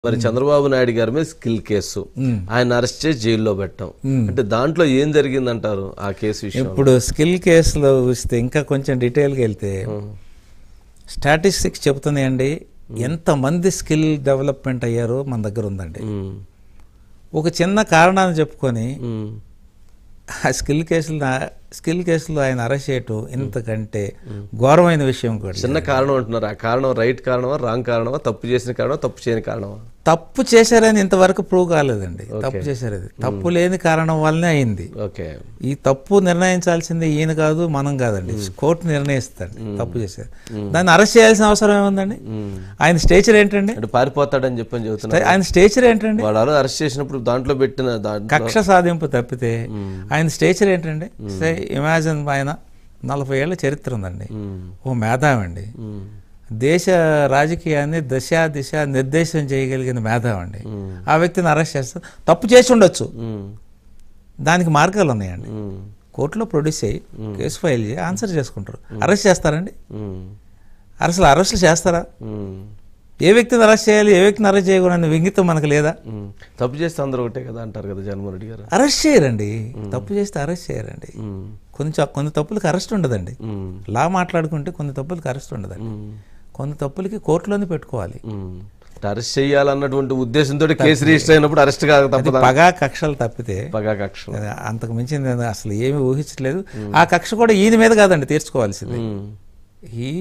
మరి చంద్రబాబు నాయుడు గారి మీద స్కిల్ కేసు ఆయన అరెస్ట్ చేసి జైల్లో పెట్టాం అంటే దాంట్లో ఏం జరిగిందంటారు ఆ కేసు విషయం ఇప్పుడు స్కిల్ కేసులో చూస్తే ఇంకా కొంచెం డీటెయిల్గా వెళ్తే స్టాటిస్టిక్స్ చెబుతున్నాయండి ఎంతమంది స్కిల్ డెవలప్మెంట్ అయ్యారో మన దగ్గర ఉందండి ఉమ్, ఒక చిన్న కారణాన్ని చెప్పుకొని ఉమ్, ఆ స్కిల్ కేసులు స్కిల్ కేసులో ఆయన అరెస్ట్ చేయటం ఇంతకంటే ఘోరమైన విషయం కూడా చిన్న కారణం అంటున్నారు ఆ కారణం రైట్ కారణమా రాంగ్ కారణమా తప్పు చేసిన కారణమా తప్పు చేయని కారణమా తప్పు చేశారని ఇంతవరకు ప్రూవ్ కాలేదండి తప్పు చేశారు అది తప్పు లేని కారణం వల్లనే అయింది ఓకే ఈ తప్పు నిర్ణయించాల్సింది ఈయన కాదు మనం కాదండి కోర్టు నిర్ణయిస్తాడు తప్పు చేశారు దాన్ని అరెస్ట్ చేయాల్సిన అవసరం ఏముందండి ఉమ్. ఆయన స్టేచర్ ఏంటండి అంటే పారిపోతాడని చెప్పని చెబుతున్నారు ఆయన స్టేచర్ ఏంటండి వాడు అరెస్ట్ చేసినప్పుడు దాంట్లో పెట్టిన దాంట్లో కక్ష సాధింపు తప్పితే ఆయన స్టేచర్ ఏంటండి సే ఇమాజిన్ ఆయన నలభై ఏళ్ళ చరిత్ర ఉందండి ఉమ్, ఓ మేధావండి ఉమ్, దేశ రాజకీయాన్ని దశ దిశ నిర్దేశం చేయగలిగిన మేధావండి ఆ వ్యక్తిని అరెస్ట్ చేస్తారు తప్పు చేసి ఉండొచ్చు ఉమ్, దానికి మార్గాలు ఉన్నాయండి ఉమ్, కోర్టులో ప్రొడ్యూస్ అయ్యి కేసు ఫైల్ చేసి ఆన్సర్ చేసుకుంటారు అరెస్ట్ చేస్తారండి ఉమ్, అసలు అరెస్టులు చేస్తారా ఉమ్, ఏ వ్యక్తిని అరెస్ట్ చేయాలి ఏ వ్యక్తిని అరెస్ట్ చేయకూడదు వింగితం మనకు లేదా ఉమ్. తప్పు చేస్తే అందరూ ఒకటే కదా అంటారు కదా జగన్మోహన్ రెడ్డి గారు అరెస్ట్ చేయరండి తప్పు చేస్తే అరెస్ట్ చేయరండి ఉమ్, కొంచెం కొన్ని తప్పులకి అరెస్ట్ ఉండదండి ఉమ్, లా మాట్లాడుకుంటే కొన్ని తప్పులకి అరెస్ట్ ఉండదండి ఉమ్, కొన్ని తప్పులకి కోర్టులోనే పెట్టుకోవాలి ఉమ్. అరెస్ట్ చేయాలన్నటువంటి ఉద్దేశంతో కేసు రిజిస్టర్ అయినప్పుడు అరెస్ట్ కాక అది తప్పదా పగా కక్షలు తప్పితే పగా కక్షలు అది అంతకు మించింది నేను అసలు ఏమీ ఊహించట్లేదు ఆ కక్ష కూడా ఈయన మీద కాదండి తీర్చుకోవాల్సింది ఉమ్, ఈ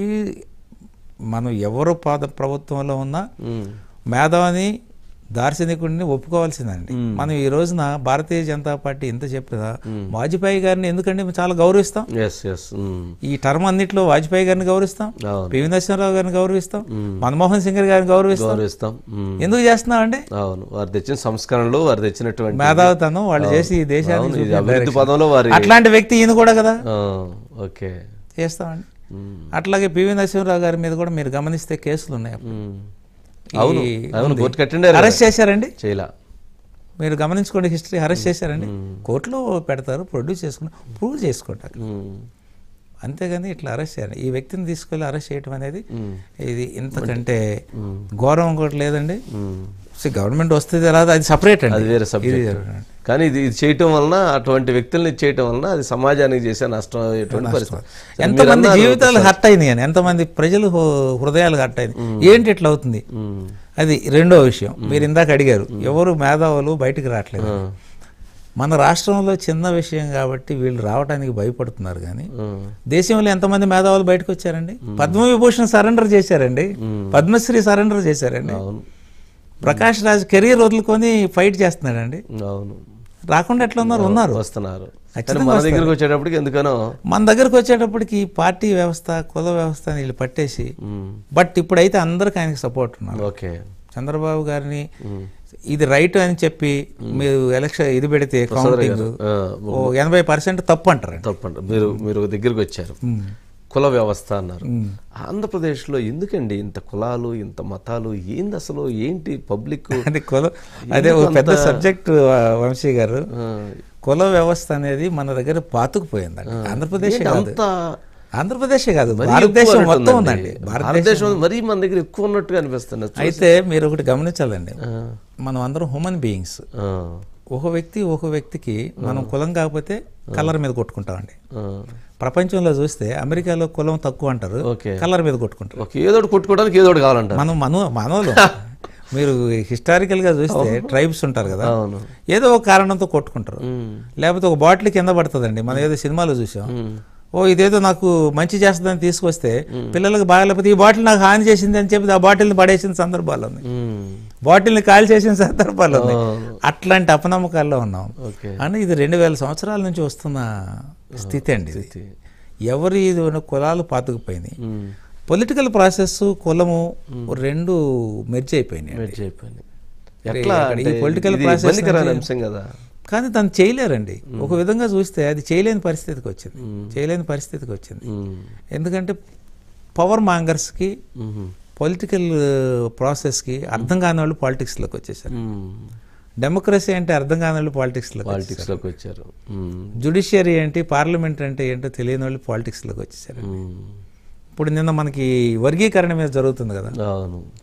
మనం ఎవరు పాద ప్రభుత్వంలో ఉన్నా ఉమ్, మేధావిని దార్శనికుడిని ఒప్పుకోవాల్సిందండి మనం ఈ రోజున భారతీయ జనతా పార్టీ ఎంత చెప్పినా వాజ్పేయి గారిని ఎందుకంటే మేము చాలా గౌరవిస్తాం ఎస్ ఎస్ ఉమ్, ఈ టర్మ్ అన్నింటిలో వాజ్పేయి గారిని గౌరవిస్తాం అవును పివి నరసింహరావు గారిని గౌరవిస్తాం మన్మోహన్ సింగ్ గారిని గౌరవిస్తాం గౌరవిస్తాం ఉమ్, ఎందుకు చేస్తున్నాం అండి అవును వారు తెచ్చిన సంస్కరణలు వారు తెచ్చినటువంటి మేధావితనం వాళ్ళు చేసి ఈ అవును, దేశాన్ని ఇది చూపే అభివృద్ధి direction. పదంలో వారి అట్లాంటి వ్యక్తి ఈయన కూడా కదా ఆ, ఓకే చేస్తామండి ఉమ్, అట్లాగే పివి నరసింహరావు గారి మీద కూడా మీరు గమనిస్తే కేసులు ఉన్నాయి ఉమ్. అవును ఈ అవును ఉంది. కోర్టు కట్టిండే అరెస్ట్ చేశారండి చేయలా మీరు గమనించుకోండి హిస్టరీ అరెస్ట్ చేశారండి కోర్టులో పెడతారు ప్రొడ్యూస్ చేసుకుని ప్రూవ్ చేసుకుంటారు ఉమ్, అంతేగాని ఇట్లా అరెస్ట్ చేయాలి ఈ వ్యక్తిని తీసుకెళ్ళి అరెస్ట్ చేయడం అనేది ఉమ్, ఇది ఇంతకంటే ఘోరం ఇంకోటి లేదండి ఉమ్. గవర్నమెంట్ వస్తుంది ఎలా అది సపరేట్ అండి అది వేరే సబ్జెక్ట్ జరగదు. కానీ ఇది ఇది చేయటం వలన అటువంటి వ్యక్తుల్ని ఇది చేయటం వలన అది సమాజానికి చేసే నష్టం అయ్యేటువంటి పరిస్థితి ఎంతమంది జీవితాలు హర్ట్ అయినాయి అని ఎంతమంది ప్రజలు హృ- హృదయాలు హర్ట్ అయినాయి ఏంటి ఇట్లా అవుతుంది ఉమ్, అది రెండో విషయం మీరు ఇందాక అడిగారు ఎవరు మేధావులు బయటికి రావట్లేదు ఆ, మన రాష్ట్రంలో చిన్న విషయం కాబట్టి వీళ్ళు రావడానికి భయపడుతున్నారు కానీ ఉమ్, దేశంలో ఎంతమంది మేధావులు బయటకు వచ్చారండి పద్మవిభూషణ్ సరెండర్ చేశారండి పద్మశ్రీ సరెండర్ చేశారండి అవును ప్రకాష్ రాజ్ కెరీర్ వదులుకొని ఫైట్ చేస్తున్నాడండి అవును రాకుండా ఎట్లా ఉన్నారు ఉన్నారు వస్తున్నారు కానీ మన దగ్గరికి వచ్చేటప్పటికి ఎందుకనో మన దగ్గరకు వచ్చేటప్పటికి ఈ పార్టీ వ్యవస్థ కుల వ్యవస్థ అని వీళ్ళు పట్టేసి ఉమ్, బట్ ఇప్పుడైతే అందరికి ఆయనకి సపోర్ట్ ఉన్నారు ఓకే చంద్రబాబు గారిని ఇది రైట్ అని చెప్పి మీరు ఎలక్షన్ ఇది పెడితే కౌంటింగ్ ఆ, ఓ ఎనభై పర్సెంట్ తప్పు అంటారండి తప్పండి మీరు మీరు దగ్గరికి వచ్చారు కుల వ్యవస్థ అన్నారు ఆంధ్రప్రదేశ్లో ఎందుకండి ఇంత కులాలు ఇంత మతాలు ఏంది అసలు ఏంటి పబ్లిక్ అది కుల అదే ఒక పెద్ద సబ్జెక్ట్ వంశీ గారు కుల వ్యవస్థ అనేది మన దగ్గర పాతుకుపోయిందండి ఆంధ్రప్రదేశ్ కాదు అంత ఆంధ్రప్రదేశే కాదు మరీ భారతదేశం ఎక్కువ మొత్తం ఉంటుందండి. ఉందండి భారతదేశం భారతదేశం మరీ మన దగ్గర ఎక్కువ ఉన్నట్టుగా అనిపిస్తుంది అయితే మీరు ఒకటి గమనించాలండి మనం అందరం హ్యూమన్ బీయింగ్స్ ఆ, ఒక వ్యక్తి ఒక వ్యక్తికి మనం కులం కాకపోతే కలర్ మీద కొట్టుకుంటామండి ఆ, ప్రపంచంలో చూస్తే అమెరికాలో కులం తక్కువ అంటారు ఓకే కలర్ మీద కొట్టుకుంటారు ఒక ఏదో ఒకటి కొట్టుకోవడానికి ఏదో ఒకటి కావాలంటారు మనం మనో మనోలు మీరు హిస్టారికల్ గా చూస్తే ట్రైబ్స్ ఉంటారు కదా అవును ఏదో ఒక కారణంతో కొట్టుకుంటారు ఉమ్, లేకపోతే ఒక బాటిల్ కింద పడుతుందండి మనం ఏదో సినిమాలో చూసాం ఉమ్, ఓ ఇదేదో నాకు మంచి చేస్తుందని తీసుకొస్తే పిల్లలకు బాగాలేకపోతే ఈ బాటిల్ నాకు హాని చేసింది అని చెప్పి ఆ బాటిల్ని పడేసిన సందర్భాలు ఉన్నాయి ఉమ్, బాటిల్ని కాల్ చేసిన సందర్భాలు ఉన్నాయి అవును. అట్లాంటి అపనమ్మకాల్లో ఉన్నాం ఓకే అని ఇది రెండు వేల సంవత్సరాల నుంచి వస్తున్న స్థితి అండి ఇది ఎవరి ఇది ఉన్న కులాలు పాతుకుపోయినాయి ఉమ్, పొలిటికల్ ప్రాసెస్ కులము రెండు మెర్జ్ అయిపోయినాయి మెర్జ్ అయిపోయింది ఎట్లా ఇక్కడ ఈ అంటే political ఇది process ఇబ్బందికరమైన అంశం కదా కానీ తను చేయలేరండి ఒక విధంగా చూస్తే అది చేయలేని పరిస్థితికి వచ్చింది చేయలేని పరిస్థితికి వచ్చింది ఉమ్, ఎందుకంటే పవర్ మాంగర్స్కి ఉమ్, పొలిటికల్ ప్రాసెస్కి అర్థం కాని వాళ్ళు పాలిటిక్స్లోకి వచ్చేసారు ఉమ్, డెమోక్రసీ అంటే అర్థం కాని వాళ్ళు పాలిటిక్స్లోకి పాలిటిక్స్ లోకి వచ్చారు ఉమ్, జుడిషియరీ ఏంటి పార్లమెంట్ అంటే ఏంటో తెలియని వాళ్ళు పాలిటిక్స్లోకి వచ్చేసారు ఉమ్, ఇప్పుడు నిన్న మనకి వర్గీకరణ మీద జరుగుతుంది కదా అవును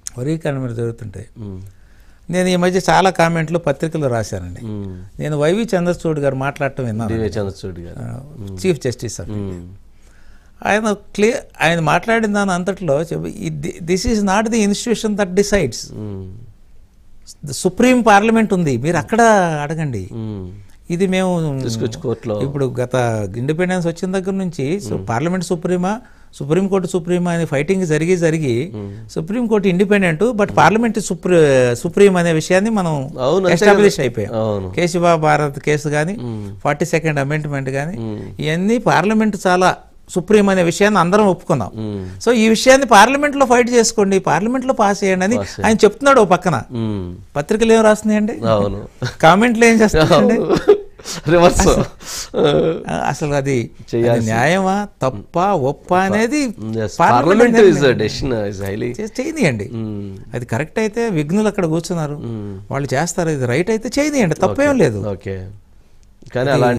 వర్గీకరణ మీద జరుగుతుంటాయి ఉమ్, నేను ఈ మధ్య చాలా కామెంట్లు పత్రికలు రాశానండి ఉమ్. నేను వైవి చంద్రచూడ్ గారు మాట్లాడటం విన్నాను డివై చంద్రచూడ్ గారు చీఫ్ జస్టిస్ అని ఉమ్, ఆయన క్లియర్ ఆయన మాట్లాడిన దాని అంతట్లో this is not the institution that decides um, supreme parliament ఉంది మీరు అక్కడ అడగండి ఉమ్. ఇది మేము తీసుకొచ్చి కోర్టులో ఇప్పుడు గత ఇండిపెండెన్స్ వచ్చిన దగ్గర నుంచి సో పార్లమెంట్ సుప్రీమా సుప్రీంకోర్టు సుప్రీమా అనే ఫైటింగ్ జరిగి జరిగి సుప్రీంకోర్టు ఇండిపెండెంట్ బట్ పార్లమెంట్ సుప్రీ సుప్రీం అనే విషయాన్ని మనం అవును, అంతే ఎస్టాబ్లిష్ కదా. అయిపోయాం అవును కేశవ భారత్ కేసు కానీ ఫార్టీ సెకండ్ అమెండ్మెంట్ కానీ ఇవన్నీ పార్లమెంట్ చాలా సుప్రీం అనే విషయాన్ని అందరం ఒప్పుకున్నాం ఉమ్, సో ఈ విషయాన్ని పార్లమెంట్ లో ఫైట్ చేసుకోండి పార్లమెంట్ లో పాస్ చేయండి అని ఆయన చెప్తున్నాడు ఓ పక్కన ఉమ్. పత్రికలు ఏం రాస్తున్నాయండి అవును కామెంట్లు ఏం చేస్తున్నాయండి రివర్స్ ఆ, అసలు అది అది న్యాయమా తప్ప ఒప్ప అనేది parliament is decision is highly చే- చేయనీయండి అది కరెక్ట్ అయితే విఘ్నులు అక్కడ కూర్చున్నారు వాళ్ళు చేస్తారు ఇది రైట్ అయితే చేయనీయండి తప్పేం లేదు ఓకే కానీ అలాంటి